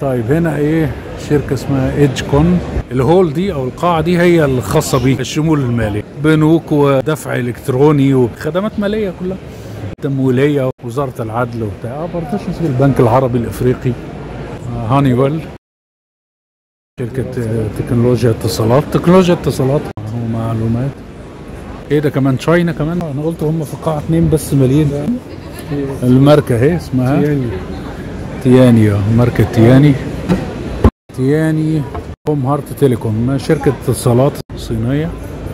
طيب هنا ايه شركة اسمها ايدج كون الهول دي او القاعة دي هي الخاصة بيه الشمول المالي بنوك ودفع الكتروني وخدمات مالية كلها تمويلية وزارة العدل وبتاع بارتيشنز البنك العربي الافريقي آه، هانيويل شركة آه، تكنولوجيا اتصالات تكنولوجيا اتصالات ومعلومات ايه ده كمان تشاينا كمان انا قلت هم في قاعة اتنين بس مليين الماركة اهي اسمها يعني تياني اه ماركة تياني تياني هوم هارت تيليكوم شركة اتصالات صينية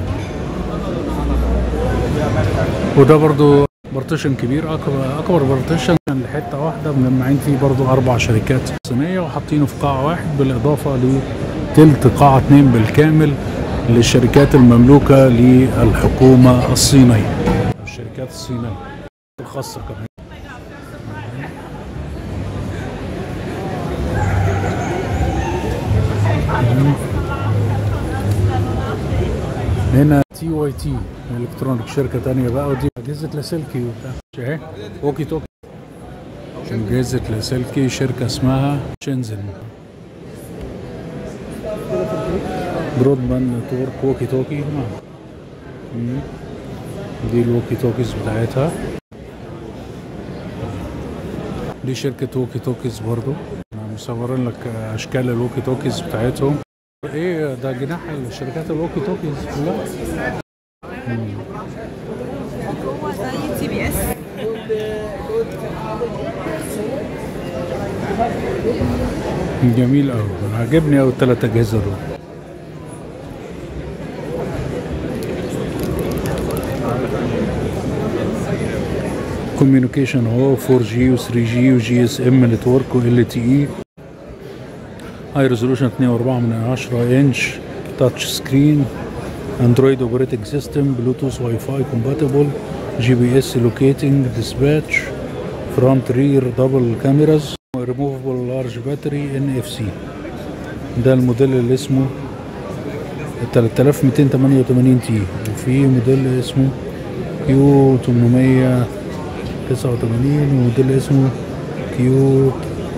وده برضو بارتيشن كبير اكبر اكبر بارتيشن كان لحته واحده مجمعين فيه برضو اربع شركات صينيه وحاطينه في قاعه واحد بالاضافه لتلت قاعه اتنين بالكامل للشركات المملوكه للحكومه الصينيه الشركات الصينيه الخاصه كمان هنا تي واي تي الكترونيك شركه تانية بقى ودي اجهزه لاسلكي وبتاع اهي ووكي توكي اجهزه لاسلكي شركه اسمها شنزن برودباند نتورك ووكي توكي نعم. مم. دي الووكي توكيز بتاعتها دي شركة ووكي توكيز برضو أنا مصورين لك أشكال الووكي توكيز بتاعتهم إيه ده جناح الشركات الووكي توكيز كلها هو زي تي بي اس جميل قوي عجبني قوي الثلاث اجهزه دول كوميونيكيشن اهو 4 جي و 3 جي وجي اس ام نتورك وال تي اي هاي ريزولوشن 2.4 من 10 انش تاتش سكرين اندرويد اوبريتنج سيستم بلوتوث واي فاي كومباتبل جي بي اس لوكيتنج ديسباتش فرونت رير دبل كاميراز ريموفبل لارج باتري ان اف سي ده الموديل اللي اسمه 3288 تي وفي موديل اسمه كيو 889 وموديل اسمه كيو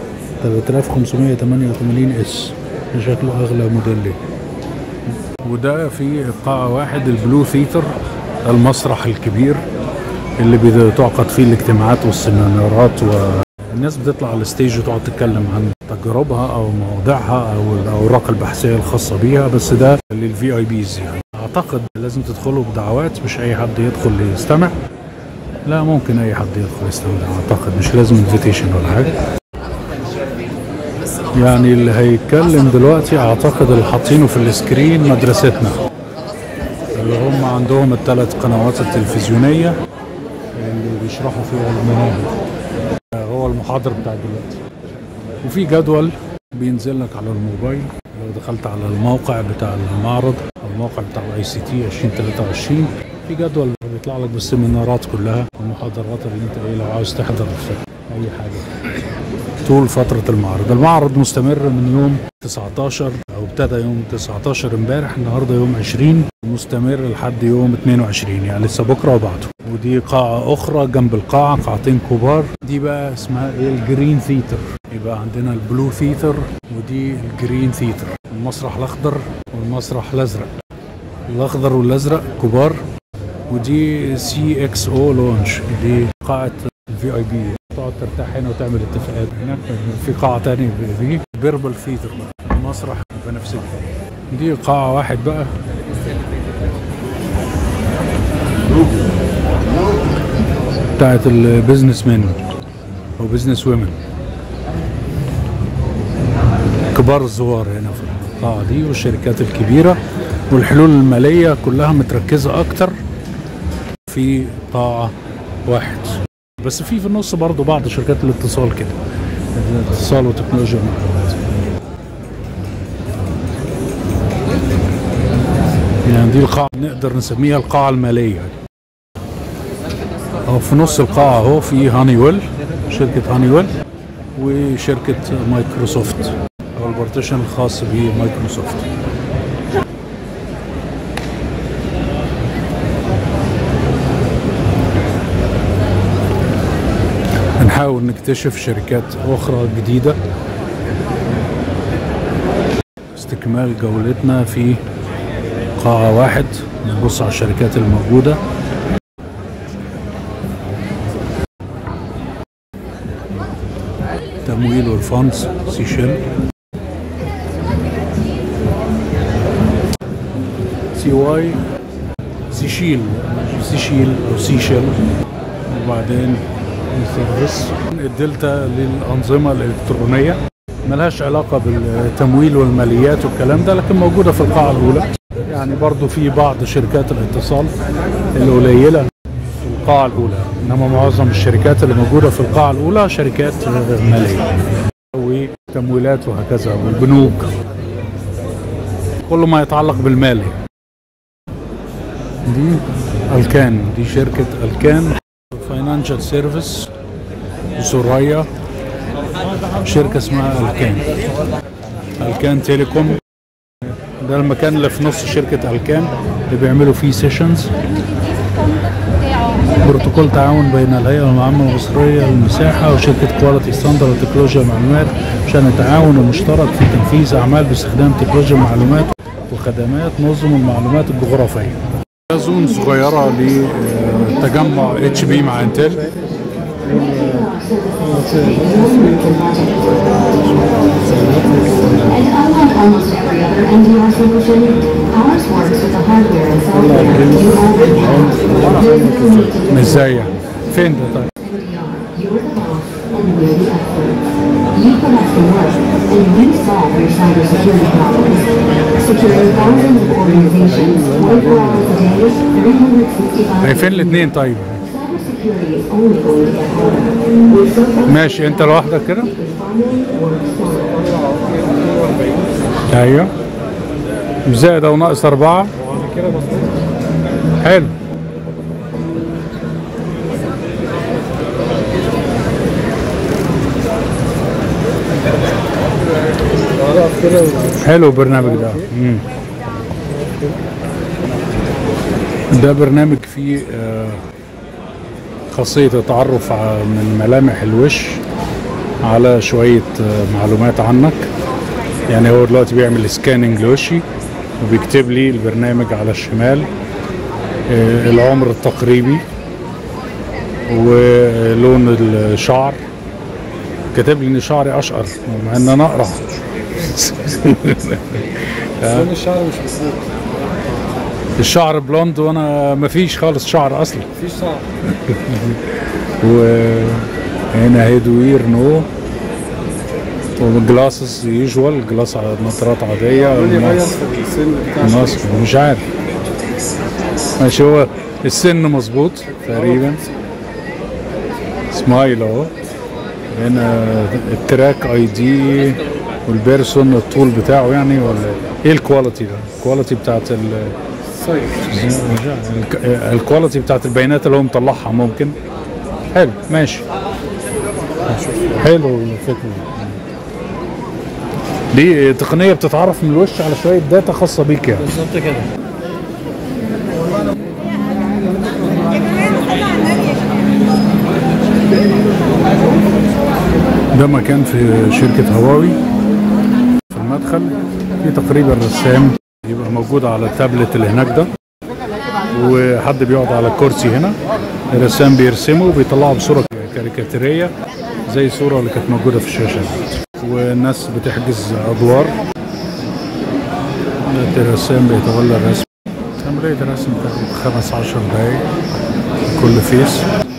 3588 اس ده شكله اغلى موديل ليه وده في قاعة واحد البلو ثيتر المسرح الكبير اللي بتعقد فيه الاجتماعات والسيمينارات والناس بتطلع على الستيج وتقعد تتكلم عن تجاربها او مواضيعها او الاوراق البحثيه الخاصه بيها بس ده للفي اي بيز يعني اعتقد لازم تدخلوا بدعوات مش اي حد يدخل يستمع لا ممكن اي حد يدخل يستمع اعتقد مش لازم انفيتيشن ولا حاجه يعني اللي هيتكلم دلوقتي اعتقد اللي حاطينه في السكرين مدرستنا اللي هم عندهم الثلاث قنوات التلفزيونيه اللي بيشرحوا فيها المناهج هو المحاضر بتاع دلوقتي وفي جدول بينزل لك على الموبايل لو دخلت على الموقع بتاع المعرض او الموقع بتاع الاي سي تي 2023 في جدول بيطلع لك بالسيمينارات كلها المحاضرات اللي انت ايه لو عاوز تحضر في اي حاجه طول فترة المعرض المعرض مستمر من يوم 19 او ابتدى يوم 19 امبارح النهارده يوم 20 مستمر لحد يوم 22 يعني لسه بكره وبعده ودي قاعة أخرى جنب القاعة قاعتين كبار دي بقى اسمها ايه الجرين ثيتر يبقى عندنا البلو ثيتر ودي الجرين ثيتر المسرح الأخضر والمسرح الأزرق الأخضر والأزرق كبار ودي سي اكس او لونش دي قاعة الفي اي بي تقعد ترتاح هنا وتعمل اتفاقات هناك في قاعة تانية في بيربل ثيتر بقى مسرح بنفسجي دي قاعة واحد بقى بتاعت البيزنس مان او بيزنس ويمن كبار الزوار هنا في القاعة دي والشركات الكبيرة والحلول المالية كلها متركزة أكتر في قاعة واحد بس في في النص برضو بعض شركات الاتصال كده الاتصال وتكنولوجيا المعلومات يعني دي القاعة نقدر نسميها القاعة المالية أو في نص القاعة اهو في هانيويل شركة هانيويل وشركة مايكروسوفت أو البارتيشن الخاص بمايكروسوفت نحاول نكتشف شركات أخرى جديدة استكمال جولتنا في قاعة واحد نبص على الشركات الموجودة تمويل والفانز سيشيل سي واي سيشيل سيشيل او سيشيل وبعدين السيرفيس الدلتا للأنظمة الإلكترونية ملهاش علاقة بالتمويل والماليات والكلام ده لكن موجودة في القاعة الأولى يعني برضو في بعض شركات الاتصال القليلة في القاعة الأولى إنما معظم الشركات اللي موجودة في القاعة الأولى شركات مالية وتمويلات وهكذا والبنوك كل ما يتعلق بالمال دي الكان دي شركة الكان فاينانشال سيرفيس سوريا شركة اسمها الكان الكان تيليكوم ده المكان اللي في نص شركة الكان اللي بيعملوا فيه سيشنز بروتوكول تعاون بين الهيئة العامة المصرية للمساحة وشركة كواليتي ستاندرد وتكنولوجيا المعلومات عشان التعاون المشترك في تنفيذ أعمال باستخدام تكنولوجيا المعلومات وخدمات نظم المعلومات الجغرافية. زون صغيرة لتجمع اتش بي مع انتل And unlike almost every other NDR solution, ours works with the hardware and software you already have. There's no need to مش زي فين ده طيب؟ NDR. You're the boss and we're the experts. You put us to work and we solve your cybersecurity problems. Securing thousands of organizations, 24 hours a day, 365 هي فين الاثنين طيب؟ Cybersecurity is only going to get harder. With so ماشي انت لوحدك كده؟ finally work smarter. ايوه زائد او ناقص اربعة حلو حلو البرنامج ده مم. ده برنامج فيه آه، خاصية التعرف ع- من ملامح الوش على شوية آه، معلومات عنك يعني هو دلوقتي بيعمل سكاننج لوشي وبيكتب لي البرنامج على الشمال آه، العمر التقريبي ولون الشعر كاتب لي ان شعري اشقر مع ان انا اقرع لون الشعر مش بسيط الشعر بلوند وانا مفيش خالص شعر اصلا مفيش شعر وهنا هيدوير نو وجلاسز يوجوال جلاس على نظارات عادية لون يغير الماس- في السن بتاع مصر مش عارف ماشي هو السن مظبوط تقريبا سمايل اهو هنا التراك اي دي والبيرسون الطول بتاعه يعني ولا ايه الكواليتي ده؟ الكواليتي بتاعت ال الصيف الك- الكواليتي بتاعت البيانات اللي هو مطلعها ممكن حلو ماشي حلو الفكرة دي دي تقنية بتتعرف من الوش على شوية داتا خاصة بيك يعني بالظبط كده ده مكان في شركة هواوي في المدخل في تقريبا رسام يبقى موجود على التابلت اللي هناك ده وحد بيقعد على الكرسي هنا الرسام بيرسمه وبيطلعه بصورة كاريكاتيرية زي الصورة اللي كانت موجودة في الشاشة والناس بتحجز أدوار الرسام بيتولى الرسم عملية الرسم بتاخد خمس عشر دقايق كل فيس